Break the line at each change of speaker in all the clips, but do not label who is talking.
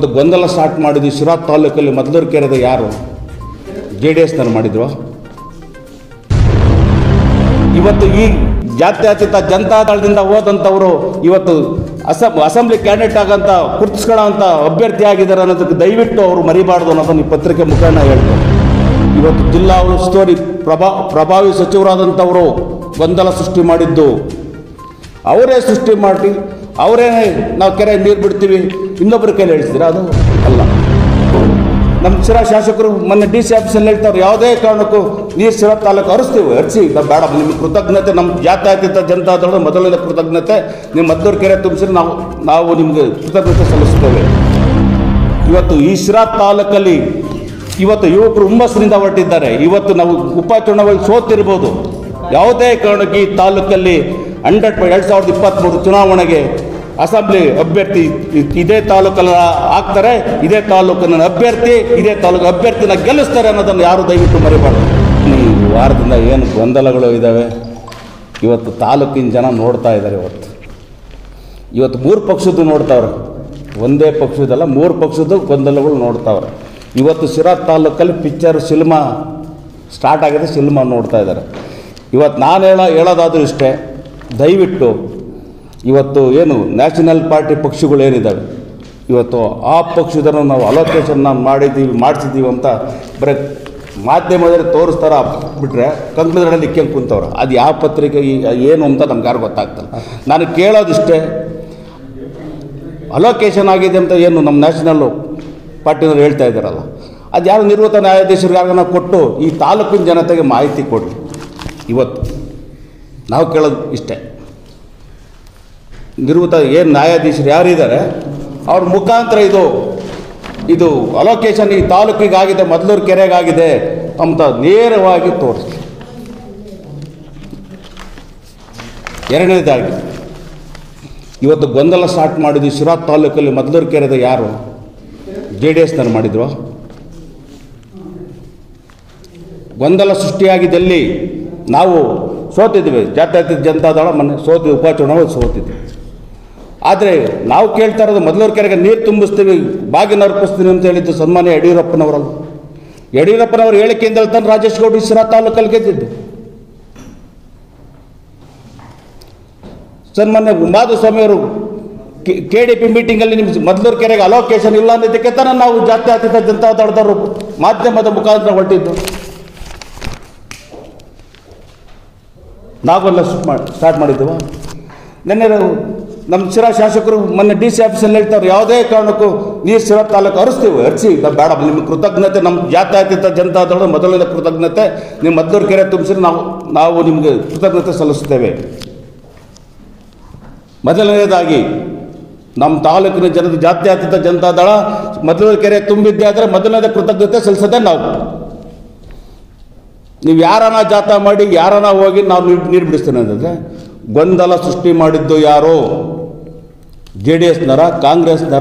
ಇವತ್ತು ಗೊಂದಲ ಸ್ಟಾರ್ಟ್ ಮಾಡಿದ್ವಿ ಶಿರಾ ತಾಲೂಕಲ್ಲಿ ಮೊದಲೂರು ಕೆರೆದ ಯಾರು ಜೆ ಡಿ ಎಸ್ನವ್ರು ಮಾಡಿದ್ರು ಇವತ್ತು ಈ ಜಾತ್ಯತೀತ ಜನತಾದಳದಿಂದ ಹೋದಂಥವರು ಇವತ್ತು ಅಸಂ ಅಸೆಂಬ್ಲಿ ಕ್ಯಾಂಡಿಡೇಟ್ ಆಗಂತ ಗುರ್ತಿಸ್ಕೊಳ್ಳೋಂಥ ಅಭ್ಯರ್ಥಿ ಆಗಿದ್ದಾರೆ ಅನ್ನೋದಕ್ಕೆ ದಯವಿಟ್ಟು ಅವರು ಮರಿಬಾರ್ದು ಅನ್ನೋದನ್ನು ಈ ಪತ್ರಿಕೆ ಮುಖೇನ ಹೇಳ್ತಾರೆ ಇವತ್ತು ಜಿಲ್ಲಾ ಉಸ್ತುವಾರಿ ಪ್ರಭಾ ಪ್ರಭಾವಿ ಸಚಿವರಾದಂಥವರು ಗೊಂದಲ ಸೃಷ್ಟಿ ಮಾಡಿದ್ದು ಅವರೇ ಸೃಷ್ಟಿ ಮಾಡಿ ಅವರೇ ನಾವು ಕೆರೆ ನೀರು ಬಿಡ್ತೀವಿ ಇನ್ನೊಬ್ಬರ ಕೈಲಿ ಹೇಳ್ತಿದ್ರೆ ಅದು ಅಲ್ಲ ನಮ್ಮ ಶಿರಾ ಶಾಸಕರು ಮೊನ್ನೆ ಡಿ ಸಿ ಆಫೀಸಲ್ಲಿ ಹೇಳ್ತಾರೆ ಯಾವುದೇ ಕಾರಣಕ್ಕೂ ನೀರು ಶಿರಾ ತಾಲೂಕು ಹರಿಸ್ತೀವಿ ಹರಿಸಿ ನಾವು ಬೇಡ ನಿಮ್ಮ ಕೃತಜ್ಞತೆ ನಮ್ಮ ಜಾತ್ಯತೀತ ಜನತಾದಳ ಮೊದಲನೇ ಕೃತಜ್ಞತೆ ನಿಮ್ಮ ಮದ್ದೂರು ಕೆರೆ ತುಂಬಿಸಿ ನಾವು ನಾವು ನಿಮಗೆ ಕೃತಜ್ಞತೆ ಸಲ್ಲಿಸ್ತೇವೆ ಇವತ್ತು ಈ ಶಿರಾ ತಾಲೂಕಲ್ಲಿ ಇವತ್ತು ಯುವಕರು ಹುಮ್ಮಸ್ಸಿನಿಂದ ಹೊರಟಿದ್ದಾರೆ ಇವತ್ತು ನಾವು ಉಪಚುನಾವಣೆ ಸೋತಿರ್ಬೋದು ಯಾವುದೇ ಕಾರಣಕ್ಕೆ ಈ ತಾಲೂಕಲ್ಲಿ ಹಂಡ್ರೆಡ್ ಎರಡು ಸಾವಿರದ ಇಪ್ಪತ್ತ್ಮೂರು ಚುನಾವಣೆಗೆ ಅಸೆಂಬ್ಲಿ ಅಭ್ಯರ್ಥಿ ಇ- ಇದೇ ತಾಲೂಕಲ್ಲ ಆಗ್ತಾರೆ ಇದೇ ತಾಲೂಕಿನ ಅಭ್ಯರ್ಥಿ ಇದೇ ತಾಲೂಕು ಅಭ್ಯರ್ಥಿನ ಗೆಲ್ಲಿಸ್ತಾರೆ ಅನ್ನೋದನ್ನು ಯಾರು ದಯವಿಟ್ಟು ಮರಿಬಾರ್ದು ಈ ವಾರದಿಂದ ಏನು ಗೊಂದಲಗಳು ಇದ್ದಾವೆ ಇವತ್ತು ತಾಲೂಕಿನ ಜನ ನೋಡ್ತಾ ಇದ್ದಾರೆ ಇವತ್ತು ಇವತ್ತು ಮೂರು ಪಕ್ಷದ್ದು ನೋಡ್ತಾವ್ರೆ ಒಂದೇ ಪಕ್ಷದಲ್ಲ ಮೂರು ಪಕ್ಷದ್ದು ಗೊಂದಲಗಳು ನೋಡ್ತಾವ್ರೆ ಇವತ್ತು ಶಿರಾ ತಾಲೂಕಲ್ಲಿ ಪಿಕ್ಚರ್ ಸಿನಿಮಾ ಸ್ಟಾರ್ಟ್ ಆಗಿದೆ ಸಿನಿಮಾ ನೋಡ್ತಾ ಇದ್ದಾರೆ ಇವತ್ತು ನಾನು ಹೇಳೋ ಹೇಳೋದಾದ್ರೂ ಇಷ್ಟೇ ದಯವಿಟ್ಟು ಇವತ್ತು ಏನು ನ್ಯಾಷನಲ್ ಪಾರ್ಟಿ ಪಕ್ಷಗಳೇನಿದ್ದಾವೆ ಇವತ್ತು ಆ ಪಕ್ಷದನ್ನು ನಾವು ಅಲೋಕೇಶನ್ನ ಮಾಡಿದ್ದೀವಿ ಮಾಡಿಸಿದ್ದೀವಿ ಅಂತ ಬರೀ ಮಾಧ್ಯಮದಲ್ಲಿ ತೋರಿಸ್ತಾರ ಬಿಟ್ಟರೆ ಕಂಕಣದಲ್ಲಿ ಇಕ್ಕೊಂಡು ಕುಂತವ್ರು ಅದು ಯಾವ ಪತ್ರಿಕೆ ಈ- ಏನು ಅಂತ ನಮ್ಗೆ ಯಾರು ಗೊತ್ತಾಗ್ತಲ್ಲ ನಾನು ಕೇಳೋದಿಷ್ಟೇ ಅಲೋಕೇಶನ್ ಆಗಿದೆ ಅಂತ ಏನು ನಮ್ಮ ನ್ಯಾಷನಲ್ಲು ಪಾರ್ಟಿನವ್ರು ಹೇಳ್ತಾ ಇದ್ದಾರಲ್ಲ ಅದು ಯಾರು ನಿವೃತ್ತ ನ್ಯಾಯಾಧೀಶರಿಗೆ ಯಾರನ್ನ ಕೊಟ್ಟು ಈ ತಾಲೂಕಿನ ಜನತೆಗೆ ಮಾಹಿತಿ ಕೊಡಿ ಇವತ್ತು ನಾವು ಕೇಳೋದು ಇಷ್ಟೇ ನಿವೃತ್ತ ಏನು ನ್ಯಾಯಾಧೀಶರು ಯಾರಿದ್ದಾರೆ ಅವ್ರ ಮುಖಾಂತರ ಇದು ಇದು ಅಲೋಕೇಶನ್ ಈ ತಾಲೂಕಿಗೆ ಆಗಿದೆ ಮೊದಲೂರು ಕೆರೆಗಾಗಿದೆ ಅಂತ ನೇರವಾಗಿ ತೋರಿಸಿ ಎರಡನೇದಾಗಿ ಇವತ್ತು ಗೊಂದಲ ಸ್ಟಾರ್ಟ್ ಮಾಡಿದ್ವಿ ಶಿರಾ ತಾಲೂಕಲ್ಲಿ ಮೊದಲೂರು ಕೆರೆದ ಯಾರು ಜೆ ಡಿ ಎಸ್ನವ್ರು ಮಾಡಿದ್ರು ಗೊಂದಲ ಸೃಷ್ಟಿಯಾಗಿದ್ದಲ್ಲಿ ನಾವು ಸೋತಿದ್ವಿ ಜಾತ್ಯತೀತ ಜನತಾದಳ ಮೊನ್ನೆ ಸೋತಿದ್ವಿ ಉಪಚುನಾವಣೆ ಸೋತಿದ್ವಿ ಆದರೆ ನಾವು ಕೇಳ್ತಾ ಇರೋದು ಮೊದಲೂರು ಕೆರೆಗೆ ನೀರು ತುಂಬಿಸ್ತೀವಿ ಬಾಗಿನ ಅರ್ಪಿಸ್ತೀವಿ ಅಂತ ಹೇಳಿದ್ದು ಸನ್ಮಾನ್ಯ ಯಡಿಯೂರಪ್ಪನವರಲ್ಲ ಯಡಿಯೂರಪ್ಪನವ್ರ ಹೇಳಿಕೆಯಿಂದ ತಾನು ರಾಜೇಶ್ ಗೌಡ ಶಿರಾ ತಾಲೂಕಲ್ಲಿ ಗೆದ್ದಿದ್ದು ಸನ್ಮಾನ್ಯ ಮಾಧುಸ್ವಾಮಿ ಅವರು ಕೆ ಡಿ ಪಿ ಮೀಟಿಂಗಲ್ಲಿ ನಿಮ್ಮ ಮೊದಲೂರು ಕೆರೆಗೆ ಅಲೋಕೇಶನ್ ಇಲ್ಲ ಅನ್ನೋದಕ್ಕೆ ತಾನೇ ನಾವು ಜಾತ್ಯತೀತ ಜನತಾ ದಳದವರು ಮಾಧ್ಯಮದ ಮುಖಾಂತರ ಹೊರಟಿದ್ದು ನಾವೆಲ್ಲ ಸ್ಟಾರ್ಟ್ ಮಾಡಿದ್ದೇವ ನಿನ್ನೆ ನಾವು ನಮ್ಮ ಶಿರಾ ಶಾಸಕರು ಮೊನ್ನೆ ಡಿ ಸಿ ಆಫೀಸಲ್ಲಿ ಹೇಳ್ತಾರೆ ಯಾವುದೇ ಕಾರಣಕ್ಕೂ ನೀರು ಶಿರಾ ತಾಲೂಕು ಹರಿಸ್ತೀವಿ ಹರಿಸಿ ನಾವು ಬೇಡ ನಿಮ್ಮ ಕೃತಜ್ಞತೆ ನಮ್ಮ ಜಾತ್ಯತೀತ ಜನತಾದಳ ಮೊದಲನೇ ಕೃತಜ್ಞತೆ ನಿಮ್ಮ ಮದ್ದೂರು ಕೆರೆ ತುಂಬಿಸಿ ನಾವು ನಾವು ನಿಮಗೆ ಕೃತಜ್ಞತೆ ಸಲ್ಲಿಸ್ತೇವೆ ಮೊದಲನೇದಾಗಿ ನಮ್ಮ ತಾಲೂಕಿನ ಜನದ ಜಾತ್ಯತೀತ ಜನತಾದಳ ಮೊದಲ ಕೆರೆ ತುಂಬಿದ್ದೆ ಆದರೆ ಮೊದಲನೇದ ಕೃತಜ್ಞತೆ ಸಲ್ಲಿಸದೆ ನಾವು ನೀವು ಯಾರನ್ನ ಜಾತ ಮಾಡಿ ಯಾರನ್ನ ಹೋಗಿ ನಾವು ನೀರು ನೀರು ಬಿಡಿಸ್ತೇನೆ ಅಂತಂದರೆ ಗೊಂದಲ ಸೃಷ್ಟಿ ಮಾಡಿದ್ದು ಯಾರು ಜೆ ಡಿ ಎಸ್ನರ ಕಾಂಗ್ರೆಸ್ನರ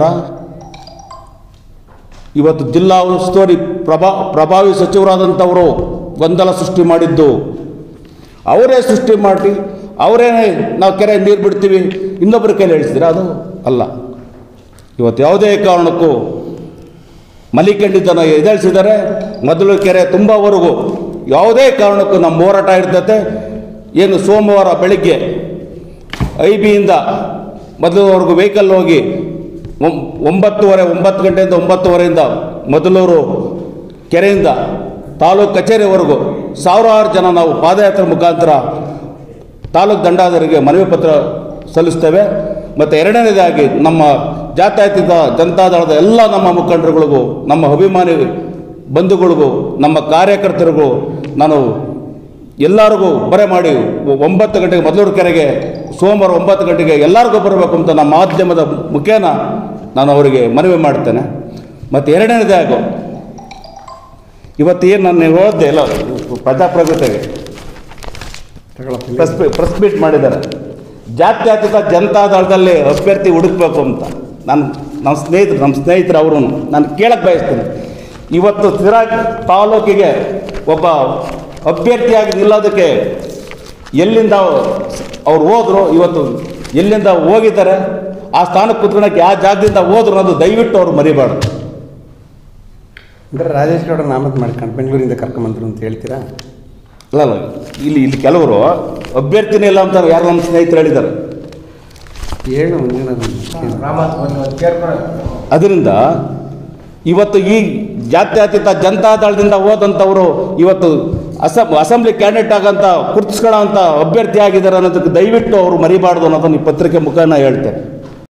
ಇವತ್ತು ಜಿಲ್ಲಾ ಉಸ್ತುವಾರಿ ಪ್ರಭಾ ಪ್ರಭಾವಿ ಸಚಿವರಾದಂಥವರು ಗೊಂದಲ ಸೃಷ್ಟಿ ಮಾಡಿದ್ದು ಅವರೇ ಸೃಷ್ಟಿ ಮಾಡಿ ಅವರೇ ನಾವು ಕೆರೆ ನೀರು ಬಿಡ್ತೀವಿ ಇನ್ನೊಬ್ಬರ ಕೈಲಿ ಹೇಳ್ತಿದ್ರೆ ಅದು ಅಲ್ಲ ಇವತ್ತು ಯಾವುದೇ ಕಾರಣಕ್ಕೂ ಮಲಿಕಂಡಿದ್ದನ್ನು ಎದುರಿಸಿದರೆ ಮೊದಲು ಕೆರೆ ತುಂಬವರೆಗೂ ಯಾವುದೇ ಕಾರಣಕ್ಕೂ ನಮ್ಮ ಹೋರಾಟ ಇರ್ತದೆ ಏನು ಸೋಮವಾರ ಬೆಳಿಗ್ಗೆ ಐ ಬಿಯಿಂದ ಮೊದಲವರೆಗೂ ವೆಹಿಕಲ್ ಹೋಗಿ ಒಂ- ಒಂಬತ್ತುವರೆ ಒಂಬತ್ತು ಗಂಟೆಯಿಂದ ಒಂಬತ್ತುವರೆಯಿಂದ ಮೊದಲೂರು ಕೆರೆಯಿಂದ ತಾಲೂಕು ಕಚೇರಿವರೆಗೂ ಸಾವಿರಾರು ಜನ ನಾವು ಪಾದಯಾತ್ರೆ ಮುಖಾಂತರ ತಾಲೂಕು ದಂಡಾಧರಿಗೆ ಮನವಿ ಪತ್ರ ಸಲ್ಲಿಸ್ತೇವೆ ಮತ್ತು ಎರಡನೇದಾಗಿ ನಮ್ಮ ಜಾತ್ಯತೀತ ಜನತಾದಳದ ಎಲ್ಲ ನಮ್ಮ ಮುಖಂಡರುಗಳಿಗೂ ನಮ್ಮ ಅಭಿಮಾನಿ ಬಂಧುಗಳಿಗೂ ನಮ್ಮ ಕಾರ್ಯಕರ್ತರಿಗೂ ನಾನು ಎಲ್ಲರಿಗೂ ಬರೆ ಮಾಡಿ ಒ- ಒಂಬತ್ತು ಗಂಟೆಗೆ ಮೊದಲೂರು ಕೆರೆಗೆ ಸೋಮವಾರ ಒಂಬತ್ತು ಗಂಟೆಗೆ ಎಲ್ಲರಿಗೂ ಬರಬೇಕು ಅಂತ ನಮ್ಮ ಮಾಧ್ಯಮದ ಮುಖೇನ ನಾನು ಅವರಿಗೆ ಮನವಿ ಮಾಡ್ತೇನೆ ಮತ್ತು ಎರಡನೇದಾಗು ಇವತ್ತು ಏನು ನಾನು ಹೇಳಿದೆ ಎಲ್ಲ ಪ್ರಜಾಪ್ರಭುತ್ವಗೆ ಪ್ರೆಸ್ ಪ್ರೆಸ್ ಮೀಟ್ ಮಾಡಿದ್ದಾರೆ ಜಾತ್ಯತೀತ ಜನತಾದಳದಲ್ಲಿ ಅಭ್ಯರ್ಥಿ ಹುಡುಕ್ಬೇಕು ಅಂತ ನಾನು ನಮ್ಮ ಸ್ನೇಹಿತರು ನಮ್ಮ ಸ್ನೇಹಿತರು ಅವರು ನಾನು ಕೇಳಕ್ಕೆ ಬಯಸ್ತೀನಿ ಇವತ್ತು ಸಿರಾ ತಾಲೂಕಿಗೆ ಒಬ್ಬ ಅಭ್ಯರ್ಥಿಯಾಗಿ ನಿಲ್ಲೋದಕ್ಕೆ ಎಲ್ಲಿಂದ ಅವ್ರು ಹೋದ್ರು ಇವತ್ತು ಎಲ್ಲಿಂದ ಹೋಗಿದ್ದಾರೆ ಆ ಸ್ಥಾನಕ್ಕೆ ಕುತ್ಕೊಳಕ್ಕೆ ಯಾವ ಜಾಗದಿಂದ ಹೋದ್ರು ಅನ್ನೋದು ದಯವಿಟ್ಟು ಅವ್ರು ಮರಿಬಾರ್ದು
ಅಂದರೆ ರಾಜೇಶ್ ಗೌಡ ನಾಮತ್ ಮಾಡ್ಕೊಂಡು ಬೆಂಗಳೂರಿಂದ ಕರ್ಕೊಂಬಂದ್ರು ಅಂತ ಹೇಳ್ತೀರಾ
ಅಲ್ಲ ಅಲ್ಲ ಇಲ್ಲಿ ಇಲ್ಲಿ ಕೆಲವರು ಅಭ್ಯರ್ಥಿನೇ ಇಲ್ಲ ಅಂತ ಯಾರು ನಮ್ಮ ಸ್ನೇಹಿತರು ಹೇಳಿದ್ದಾರೆ
ಹೇಳು ಮುಂದಿನ
ಅದರಿಂದ ಇವತ್ತು ಈ ಜಾತ್ಯತೀತ ಜನತಾದಳದಿಂದ ಹೋದಂಥವರು ಇವತ್ತು ಅಸಂ ಅಸೆಂಬ್ಲಿ ಕ್ಯಾಂಡಿಡೇಟ್ ಆಗಂತ ಗುರ್ತಿಸ್ಕೊಳ್ಳೋ ಅಂಥ ಅಭ್ಯರ್ಥಿ ಆಗಿದ್ದಾರೆ ಅನ್ನೋದಕ್ಕೆ ದಯವಿಟ್ಟು ಅವರು ಮರಿಬಾರ್ದು ಅನ್ನೋದನ್ನು ಈ ಪತ್ರಿಕೆ ಮುಖಾನ ಹೇಳ್ತೇನೆ